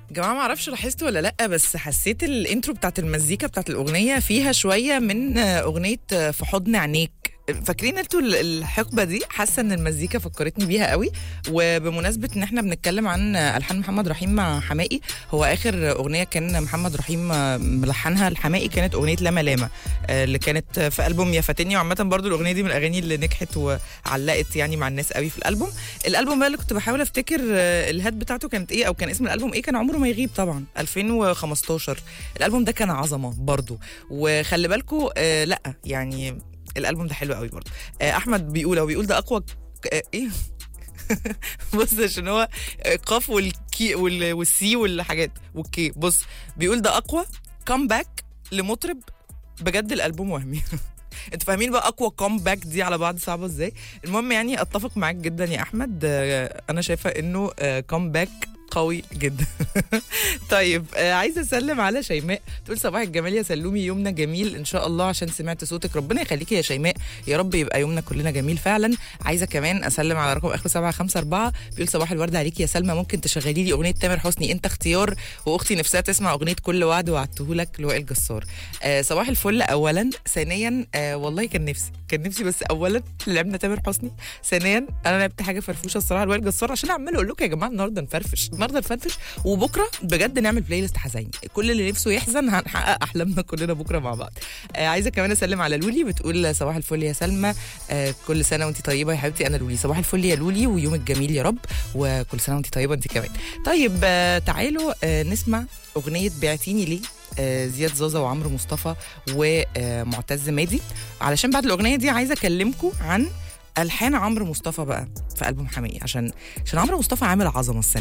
جماعه ما اعرفش لاحظتوا ولا لا بس حسيت الانترو بتاعت المزيكا بتاعت الاغنيه فيها شويه من اغنيه في حضن عينيك فاكرين انتوا ال- الحقبه دي حاسه ان المزيكا فكرتني بيها قوي وبمناسبه ان احنا بنتكلم عن الحان محمد رحيم مع حمائي هو اخر اغنيه كان محمد رحيم ملحنها لحمائي كانت اغنيه لاما لاما آه، اللي كانت في البوم يا فاتني وعامه برضو الاغنيه دي من الاغاني اللي نجحت وعلقت يعني مع الناس قوي في الالبوم الالبوم بقى اللي كنت بحاول افتكر آه، الهات بتاعته كانت ايه او كان اسم الالبوم ايه كان عمره ما يغيب طبعا 2015 الالبوم ده كان عظمه برضو وخلي بالكم آه لا يعني الالبوم ده حلو قوي برضو آه احمد بيقول هو بيقول ده اقوى ك- آه ايه بص عشان هو قاف والكي وال- والسي والحاجات والكي بص بيقول ده اقوى كومباك لمطرب بجد الالبوم وهمي انتوا فاهمين بقى اقوى كومباك دي على بعض صعبه ازاي المهم يعني اتفق معاك جدا يا احمد آه، انا شايفه انه كومباك قوي جدا طيب آه، عايزه اسلم على شيماء تقول صباح الجمال يا سلومي يومنا جميل ان شاء الله عشان سمعت صوتك ربنا يخليكي يا شيماء يا رب يبقى يومنا كلنا جميل فعلا عايزه كمان اسلم على رقم اخر 754 بيقول صباح الورد عليكي يا سلمى ممكن تشغلي لي اغنيه تامر حسني انت اختيار واختي نفسها تسمع اغنيه كل وعد وعدتهولك لوائل جسار آه صباح الفل اولا ثانيا آه والله كان نفسي كان نفسي بس اولا لعبنا تامر حسني ثانيا انا لعبت حاجه فرفوشه الصراحه لوائل جسار عشان اعمل اقول لكم يا جماعه النهارده نفرفش النهارده نفرفش وبكره بجد نعمل بلاي ليست حزيني كل اللي نفسه يحزن هنحقق احلامنا كلنا بكره مع بعض آه عايزه كمان اسلم على لولي بتقول صباح الفل يا سلمى آه كل سنه وانت طيبه يا حبيبتي انا لولي صباح الفل يا لولي ويومك جميل يا رب وكل سنه وانت طيبه انت كمان طيب آه تعالوا آه نسمع اغنيه بعتيني ليه آه، زياد زازا وعمرو مصطفى ومعتز مادي علشان بعد الاغنيه دي عايزه اكلمكم عن الحان عمرو مصطفى بقى في البوم حماقي عشان عشان عمرو مصطفى عامل عظمه السنه